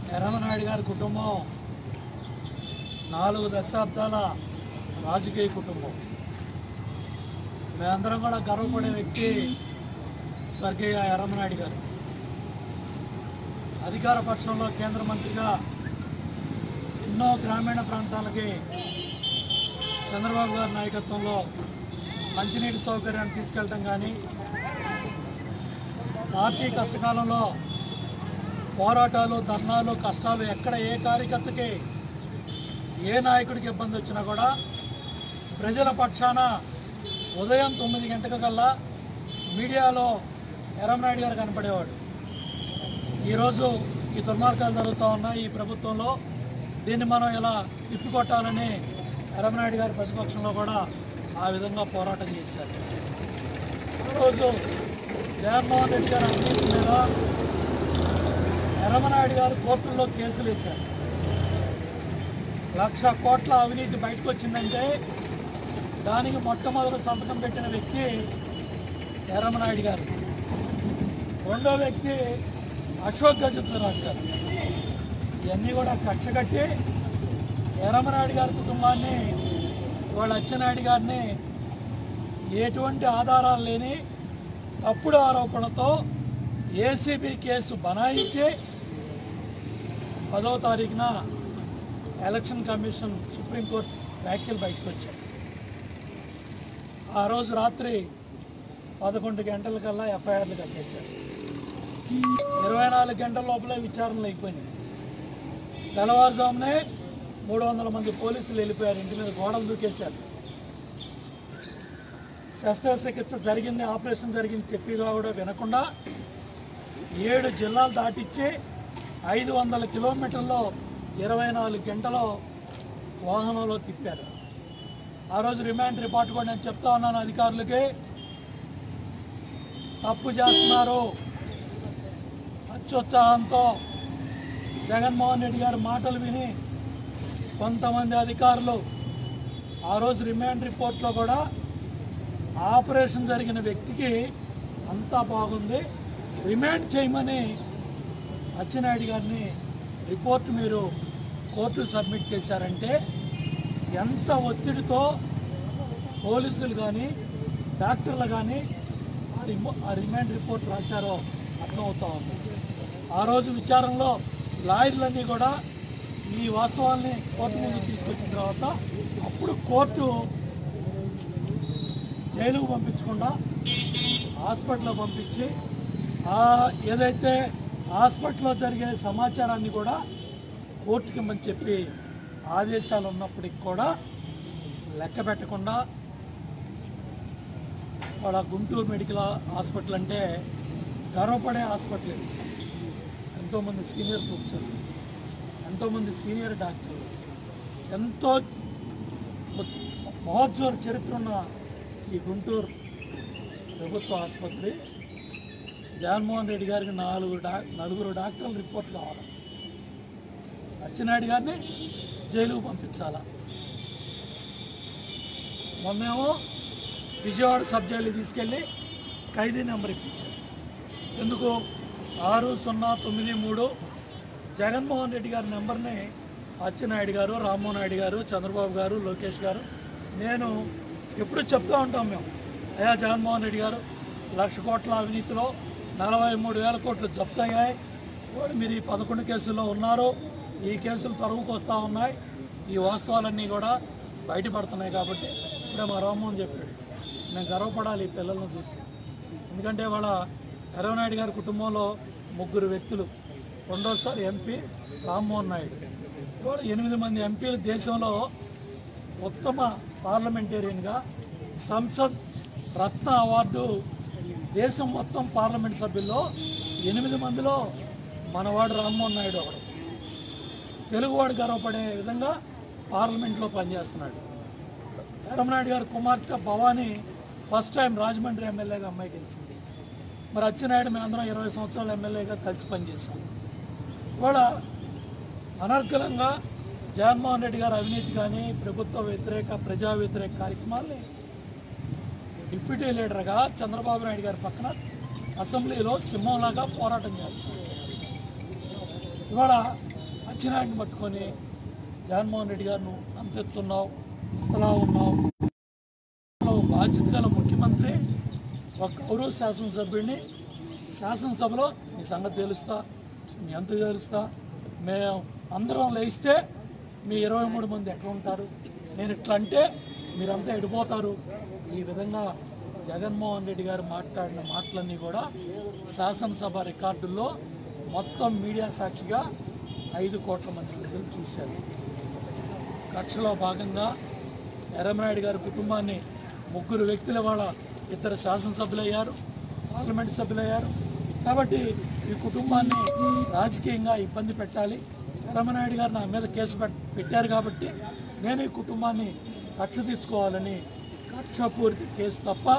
ఎర్రమనాయుడు గారి కుటుంబం నాలుగు దశాబ్దాల రాజకీయ కుటుంబం మేమందరం కూడా గర్వపడే వ్యక్తి స్వర్గీయ ఎర్రమనాయుడు గారు అధికార పక్షంలో కేంద్ర మంత్రిగా ఎన్నో గ్రామీణ ప్రాంతాలకి చంద్రబాబు గారి నాయకత్వంలో మంచినీటి సౌకర్యాన్ని తీసుకెళ్ళటం కానీ పార్టీ కష్టకాలంలో పోరాటాలు ధర్నాలు కష్టాలు ఎక్కడ ఏ కార్యకర్తకి ఏ నాయకుడికి ఇబ్బంది వచ్చినా కూడా ప్రజల పక్షాన ఉదయం తొమ్మిది గంటల కల్లా మీడియాలో ఎర్రమనాయుడు గారు కనపడేవాడు ఈరోజు ఈ దుర్మార్గాలు జరుగుతూ ఉన్నాయి ఈ ప్రభుత్వంలో దీన్ని మనం ఇలా తిప్పికొట్టాలని ఎర్రమనాయుడు గారి ప్రతిపక్షంలో కూడా ఆ విధంగా పోరాటం చేశారు ఈరోజు జగన్మోహన్ రెడ్డి గారి అవినీతి మీద ఎర్రమనాయుడు గారు కోర్టుల్లో కేసులు వేశారు లక్ష కోట్ల అవినీతి బయటకు వచ్చిందంటే దానికి మొట్టమొదటి సంతకం పెట్టిన వ్యక్తి ఎర్రమనాయుడు గారు రెండో వ్యక్తి అశోక్ గజపతిరాజు గారు ఇవన్నీ కూడా కక్ష కట్టి ఎర్రమనాయుడు గారి కుటుంబాన్ని వాళ్ళ అచ్చెన్నాయుడు గారిని ఎటువంటి ఆధారాలు లేని తప్పుడు ఆరోపణలతో ఏసీబీ కేసు బనాయించి పదవ తారీఖున ఎలక్షన్ కమిషన్ సుప్రీంకోర్టు వ్యాఖ్యలు బయటకు వచ్చాయి ఆ రోజు రాత్రి పదకొండు గంటలకల్లా ఎఫ్ఐఆర్లు కట్టేశారు ఇరవై నాలుగు గంటల లోపలే విచారణలు అయిపోయినాయి తెల్లవారుజామునే మూడు వందల మంది పోలీసులు వెళ్ళిపోయారు ఇంటి మీద గోడలు దూకేశారు శస్త్రచికిత్స జరిగింది ఆపరేషన్ జరిగింది చెప్పిగా కూడా వినకుండా ఏడు జిల్లాలు దాటిచ్చి ఐదు వందల కిలోమీటర్లో ఇరవై నాలుగు గంటలు వాహనంలో తిప్పారు ఆ రోజు రిమాండ్ రిపోర్ట్ కూడా నేను చెప్తా ఉన్నాను అధికారులకి తప్పు చేస్తున్నారు అత్యుత్సాహంతో జగన్మోహన్ రెడ్డి గారి మాటలు విని కొంతమంది అధికారులు ఆ రోజు రిమాండ్ రిపోర్ట్లో కూడా ఆపరేషన్ జరిగిన వ్యక్తికి అంతా బాగుంది రిమాండ్ చేయమని అచ్చెన్నాయుడు గారిని రిపోర్ట్ మీరు కోర్టు సబ్మిట్ చేశారంటే ఎంత ఒత్తిడితో పోలీసులు కానీ డాక్టర్లు కానీ ఆ రిమో ఆ రిమాండ్ రిపోర్ట్ రాశారో అర్థమవుతా ఉంది ఆ రోజు విచారణలో లాయర్లన్నీ కూడా ఈ వాస్తవాల్ని కోర్టు ముందు తీసుకొచ్చిన తర్వాత అప్పుడు కోర్టు జైలుకు పంపించకుండా హాస్పిటల్లో పంపించి ఆ ఏదైతే హాస్పిటల్లో జరిగే సమాచారాన్ని కూడా కోర్టుకి ఇమ్మని చెప్పి ఆదేశాలు ఉన్నప్పటికి కూడా లెక్క పెట్టకుండా వాళ్ళ గుంటూరు మెడికల్ హాస్పిటల్ అంటే గర్వపడే హాస్పిటల్ ఇది ఎంతోమంది సీనియర్ ప్రొఫెసర్లు ఎంతోమంది సీనియర్ డాక్టర్లు ఎంతో మహోజ్వల చరిత్ర ఉన్న ఈ గుంటూరు ప్రభుత్వ ఆసుపత్రి జగన్మోహన్ రెడ్డి గారికి నాలుగు డా నలుగురు డాక్టర్ల రిపోర్ట్ కావాలి అచ్చెన్నాయుడు గారిని జైలుకు పంపించాలా మొన్నేమో విజయవాడ సబ్ జైలు తీసుకెళ్ళి ఖైదీ నెంబర్ ఇప్పించారు ఎందుకు ఆరు సున్నా తొమ్మిది మూడు జగన్మోహన్ రెడ్డి గారి నెంబర్ని అచ్చెన్నాయుడు గారు రామ్మోహన్ నాయుడు గారు చంద్రబాబు గారు లోకేష్ గారు నేను ఎప్పుడు చెప్తూ ఉంటాం మేము అయ్యా జగన్మోహన్ రెడ్డి గారు లక్ష కోట్ల అవినీతిలో నలభై మూడు వేల కోట్లు జప్తు అయ్యాయి కూడా మీరు ఈ పదకొండు కేసుల్లో ఉన్నారు ఈ కేసులు తరువుకు వస్తూ ఉన్నాయి ఈ వాస్తవాలన్నీ కూడా బయటపడుతున్నాయి కాబట్టి ఇప్పుడే మా రామ్మోహన్ చెప్పాడు నేను గర్వపడాలి ఈ పిల్లలను చూసి ఎందుకంటే వాళ్ళ ఎర్రనాయుడు గారి కుటుంబంలో ముగ్గురు వ్యక్తులు రెండోసారి ఎంపీ రామ్మోహన్ నాయుడు ఇవాళ ఎనిమిది మంది ఎంపీలు దేశంలో ఉత్తమ పార్లమెంటేరియన్గా సంసద్ రత్న అవార్డు దేశం మొత్తం పార్లమెంట్ సభ్యుల్లో ఎనిమిది మందిలో మనవాడు రామ్మోహన్ నాయుడు ఒకడు తెలుగువాడు గర్వపడే విధంగా పార్లమెంట్లో పనిచేస్తున్నాడు ఎర్రమనాయుడు గారి కుమార్తె భవానీ ఫస్ట్ టైం రాజమండ్రి ఎమ్మెల్యేగా అమ్మాయి గెలిచింది మరి అచ్చెన్నాయుడు మేమందరం ఇరవై సంవత్సరాలు ఎమ్మెల్యేగా కలిసి పనిచేసాం ఇవాళ అనర్గళంగా జగన్మోహన్ రెడ్డి గారి అవినీతి కానీ ప్రభుత్వ వ్యతిరేక ప్రజా వ్యతిరేక కార్యక్రమాల్ని డిప్యూటీ లీడర్గా చంద్రబాబు నాయుడు గారి పక్కన అసెంబ్లీలో సింహంలాగా పోరాటం చేస్తున్నారు ఇవాళ అచ్చినాయుడిని పట్టుకొని జగన్మోహన్ రెడ్డి గారు నువ్వు అంతెత్తున్నావు అంతలా ఉన్నావు అసలు బాధ్యత గల ముఖ్యమంత్రి ఒక గౌరవ శాసనసభ్యుడిని శాసనసభలో నీ సంగతి తెలుస్తా మీ అంత తెలుస్తా మేము అందరం లేస్తే మీ ఇరవై మూడు మంది ఎక్కడ ఉంటారు నేను ఇట్లా అంటే మీరంతా ఎడిపోతారు ఈ విధంగా జగన్మోహన్ రెడ్డి గారు మాట్లాడిన మాటలన్నీ కూడా శాసనసభ రికార్డుల్లో మొత్తం మీడియా సాక్షిగా ఐదు కోట్ల మంది ప్రజలు చూశారు కక్షలో భాగంగా ఎర్రమనాయుడు గారి కుటుంబాన్ని ముగ్గురు వ్యక్తుల వాళ్ళ ఇద్దరు శాసనసభ్యులయ్యారు పార్లమెంట్ సభ్యులయ్యారు కాబట్టి ఈ కుటుంబాన్ని రాజకీయంగా ఇబ్బంది పెట్టాలి ఎర్రమనాయుడు గారు నా మీద కేసు పెట్- పెట్టారు కాబట్టి నేను ఈ కుటుంబాన్ని కక్ష తీర్చుకోవాలని కక్షపూరిత కేసు తప్ప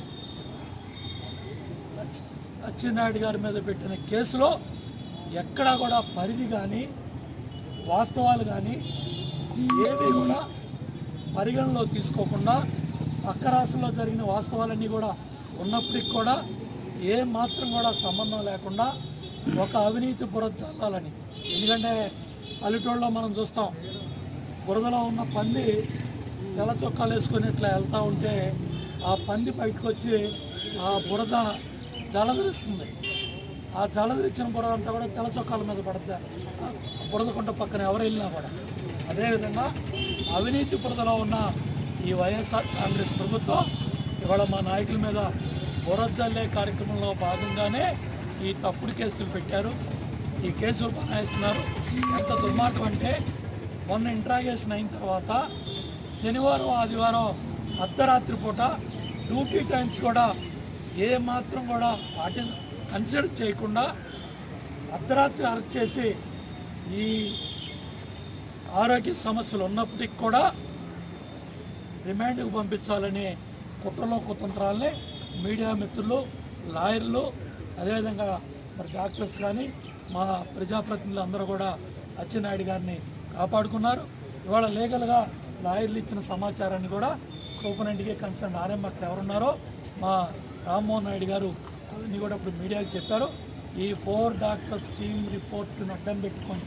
అచ్చె- అచ్చెన్నాయుడు గారి మీద పెట్టిన కేసులో ఎక్కడా కూడా పరిధి కానీ వాస్తవాలు కానీ ఏవి కూడా పరిగణలో తీసుకోకుండా పక్క రాష్ట్రంలో జరిగిన వాస్తవాలన్నీ కూడా ఉన్నప్పటికి కూడా ఏ మాత్రం కూడా సంబంధం లేకుండా ఒక అవినీతి బురద చల్లాలని ఎందుకంటే పల్లెటూళ్ళలో మనం చూస్తాం బురదలో ఉన్న పంది తెల్ల చొక్కాలు వేసుకొని ఇట్లా వెళ్తూ ఉంటే ఆ పంది బయటకు వచ్చి ఆ బురద జలధరిస్తుంది ఆ జలధరించిన బురద అంతా కూడా తెల్ల చొక్కాల మీద పడుతుంది ఆ బురద కుంట పక్కన ఎవరు వెళ్ళినా కూడా అదేవిధంగా అవినీతి బురదలో ఉన్న ఈ వైఎస్ఆర్ కాంగ్రెస్ ప్రభుత్వం ఇవాళ మా నాయకుల మీద బురద జల్లే కార్యక్రమంలో భాగంగానే ఈ తప్పుడు కేసులు పెట్టారు ఈ కేసులు బనాయిస్తున్నారు ఎంత దుర్మార్గం అంటే మొన్న ఇంట్రాగేషన్ అయిన తర్వాత శనివారం ఆదివారం అర్ధరాత్రి పూట డ్యూటీ టైమ్స్ కూడా ఏ మాత్రం కూడా పాటి కన్సిడర్ చేయకుండా అర్ధరాత్రి అరెస్ట్ చేసి ఈ ఆరోగ్య సమస్యలు ఉన్నప్పటికీ కూడా రిమాండ్కి పంపించాలని కుట్రలో కుతంత్రాలని మీడియా మిత్రులు లాయర్లు అదేవిధంగా మరి డాక్టర్స్ కానీ మా ప్రజాప్రతినిధులు అందరూ కూడా అచ్చెన్నాయుడు గారిని కాపాడుకున్నారు ఇవాళ లీగల్గా లాయర్లు ఇచ్చిన సమాచారాన్ని కూడా సూపరింటెండెంట్కి కన్సర్న్ ఆర్ఎం అక్కడ ఎవరున్నారో మా రామ్మోహన్ నాయుడు గారు అవన్నీ కూడా ఇప్పుడు మీడియాకి చెప్పారు ఈ ఫోర్ డాక్టర్స్ టీమ్ రిపోర్ట్ని అడ్డం పెట్టుకొని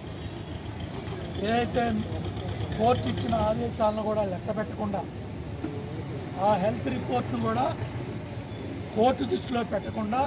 ఏదైతే కోర్టు ఇచ్చిన ఆదేశాలను కూడా లెక్క పెట్టకుండా ఆ హెల్త్ రిపోర్ట్ను కూడా కోర్టు దృష్టిలో పెట్టకుండా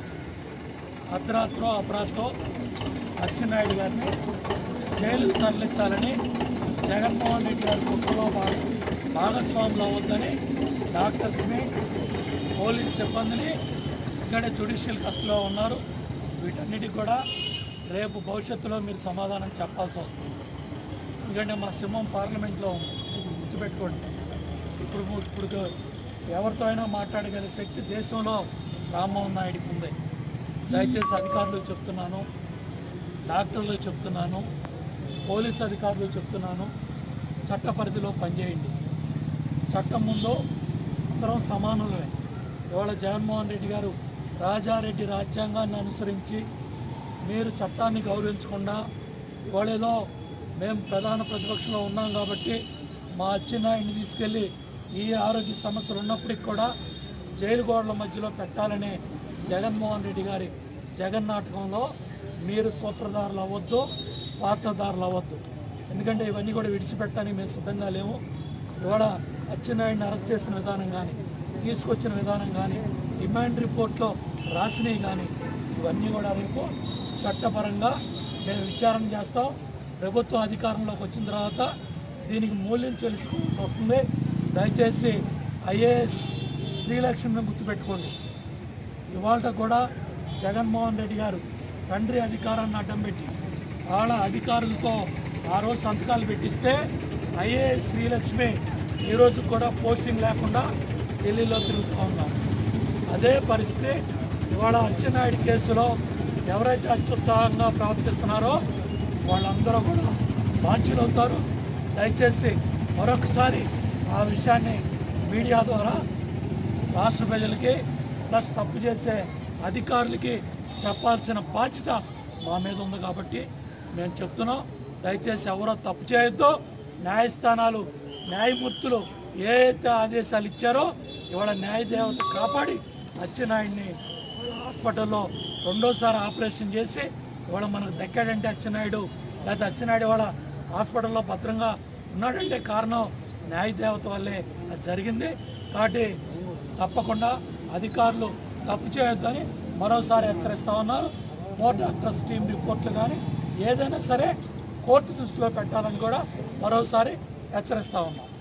అర్ధరాత్రో అపరాత్రో అచ్చెన్నాయుడు గారిని జైలుకు తరలించాలని జగన్మోహన్ రెడ్డి గారి కుట్రలో భాగ భాగస్వాములు అవ్వద్దని డాక్టర్స్ని పోలీస్ సిబ్బందిని ఇక్కడే జ్యుడిషియల్ కస్టడీలో ఉన్నారు వీటన్నిటికి కూడా రేపు భవిష్యత్తులో మీరు సమాధానం చెప్పాల్సి వస్తుంది ఎందుకంటే మా సింహం పార్లమెంట్లో ఉంది ఇది గుర్తుపెట్టుకోండి ఇప్పుడు ఇప్పుడు ఎవరితో అయినా మాట్లాడగలిగే శక్తి దేశంలో రామ్మోహన్ నాయుడికి ఉంది దయచేసి అధికారులకు చెప్తున్నాను డాక్టర్లకు చెప్తున్నాను పోలీస్ అధికారులకు చెప్తున్నాను చట్ట పరిధిలో పనిచేయండి చట్టం ముందు అందరం సమానులమే ఇవాళ జగన్మోహన్ రెడ్డి గారు రాజారెడ్డి రాజ్యాంగాన్ని అనుసరించి మీరు చట్టాన్ని గౌరవించకుండా ఇవాళ ఏదో మేము ప్రధాన ప్రతిపక్షంలో ఉన్నాం కాబట్టి మా అచ్చెన్నాయుడిని తీసుకెళ్ళి ఈ ఆరోగ్య సమస్యలు ఉన్నప్పటికి కూడా జైలు గోడల మధ్యలో పెట్టాలనే జగన్మోహన్ రెడ్డి గారి జగన్ నాటకంలో మీరు సూత్రధారులు అవ్వద్దు పాత్రధారులు అవ్వద్దు ఎందుకంటే ఇవన్నీ కూడా విడిచిపెట్టడానికి మేము సిద్ధంగా లేము ఇవాళ అచ్చెన్నాయుడిని అరెస్ట్ చేసిన విధానం కానీ తీసుకొచ్చిన విధానం కానీ డిమాండ్ రిపోర్ట్లో రాసినవి కానీ ఇవన్నీ కూడా రేపు చట్టపరంగా మేము విచారణ చేస్తాం ప్రభుత్వం అధికారంలోకి వచ్చిన తర్వాత దీనికి మూల్యం చెల్లించుకోవాల్సి వస్తుంది దయచేసి ఐఏఎస్ శ్రీలక్ష్మిని గుర్తుపెట్టుకోండి ఇవాళ కూడా జగన్మోహన్ రెడ్డి గారు తండ్రి అధికారాన్ని అడ్డం పెట్టి వాళ్ళ అధికారులతో ఆ రోజు సంతకాలు పెట్టిస్తే ఐఏఎస్ శ్రీలక్ష్మి ఈరోజు కూడా పోస్టింగ్ లేకుండా ఢిల్లీలో తిరుగుతూ ఉన్నాం అదే పరిస్థితి ఇవాళ అచ్చెన్నాయుడు కేసులో ఎవరైతే అత్యుత్సాహంగా ప్రవర్తిస్తున్నారో వాళ్ళందరూ కూడా బాధ్యులవుతారు దయచేసి మరొకసారి ఆ విషయాన్ని మీడియా ద్వారా రాష్ట్ర ప్రజలకి ప్లస్ తప్పు చేసే అధికారులకి చెప్పాల్సిన బాధ్యత మా మీద ఉంది కాబట్టి మేము చెప్తున్నాం దయచేసి ఎవరో తప్పు చేయొద్దు న్యాయస్థానాలు న్యాయమూర్తులు ఏ అయితే ఆదేశాలు ఇచ్చారో ఇవాళ న్యాయదేవత కాపాడి అచ్చెన్నాయుడిని హాస్పిటల్లో రెండోసారి ఆపరేషన్ చేసి ఇవాళ మనకు దక్కాడంటే అచ్చెన్నాయుడు లేకపోతే అచ్చెన్నాయుడు వాళ్ళ హాస్పిటల్లో భద్రంగా ఉన్నాడంటే కారణం న్యాయ దేవత వల్లే అది జరిగింది కాబట్టి తప్పకుండా అధికారులు తప్పు చేయొద్దని మరోసారి హెచ్చరిస్తా ఉన్నారు మోర్ డాక్టర్స్ టీం రిపోర్ట్లు కానీ ఏదైనా సరే కోర్టు దృష్టిలో పెట్టాలని కూడా మరోసారి హెచ్చరిస్తా ఉన్నాం